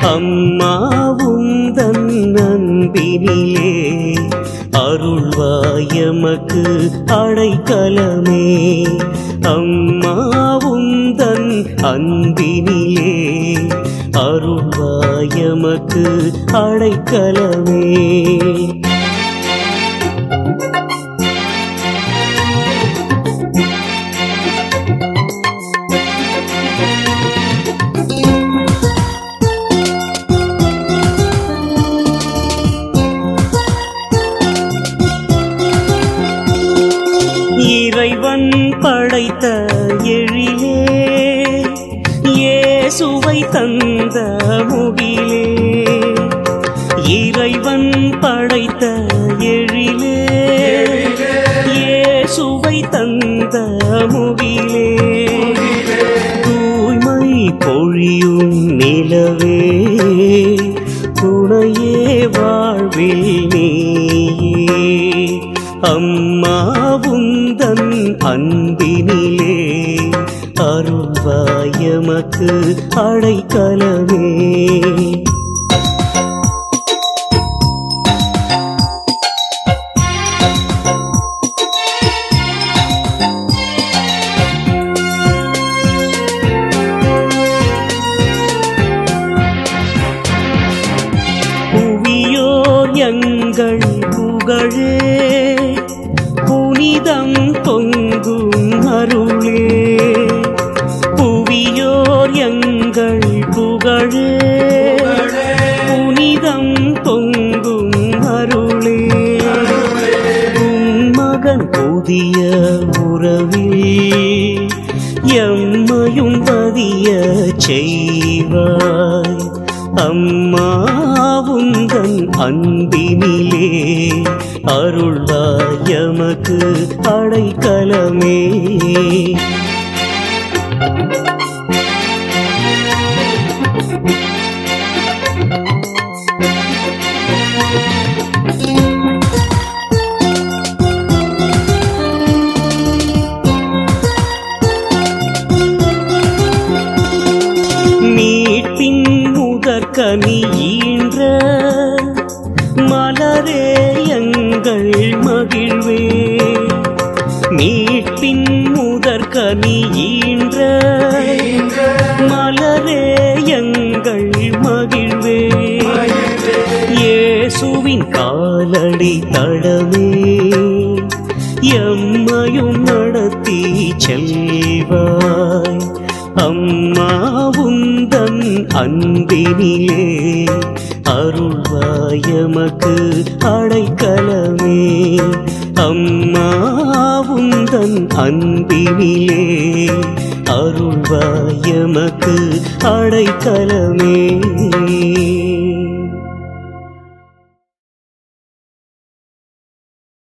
அம்மாவும் தன் அன்பினிலே அருள்வாயமக்கு அடைக்கலமே அம்மாவும் தன் அன்பினிலே அருள்வாயமக்கு அடைக்கலமே இறைவன் படைத்த எழிலே இயேசுவை தந்த முகிலே இறைவன் படைத்த எழிலே இயேசுவை தந்த முகிலே தூய்மை பொழியும் நிலவே துணையே வாழ்வில் நீயே அம்மாவும் தன் அன்பினிலே அருள்வாயமக்கு அடைக்கலமே புவியோர் எங்கள் புகழே புனிதம் பொங்கும் அருளே புவியோர் எங்கள் புகழே புனிதம் பொங்கும் அருளே உம் மகன் புதிய உறவில் எம்மையும் பதிய செய்வாய் அம்மாவுந்தன் அன்பினிலே அருள்வாயமக்கு அடைக்கலமே மீட்பின் முதற்கனி ஈன்ற மலரே எங்கள் மகிழ்வே மீட்பின் முதற்கனி ஈன்ற மலரே எங்கள் மகிழ்வே இயேசுவின் காலடி தடமே எம்மையும் நடத்தி செல்வாய் அம்மாவுந்தன் அன்பினிலே அருள்வாயமக்கு அடைக்கலமே அம்மாவுந்தன் அன்பினிலே அருள்வாயமக்கு அடைக்கலமே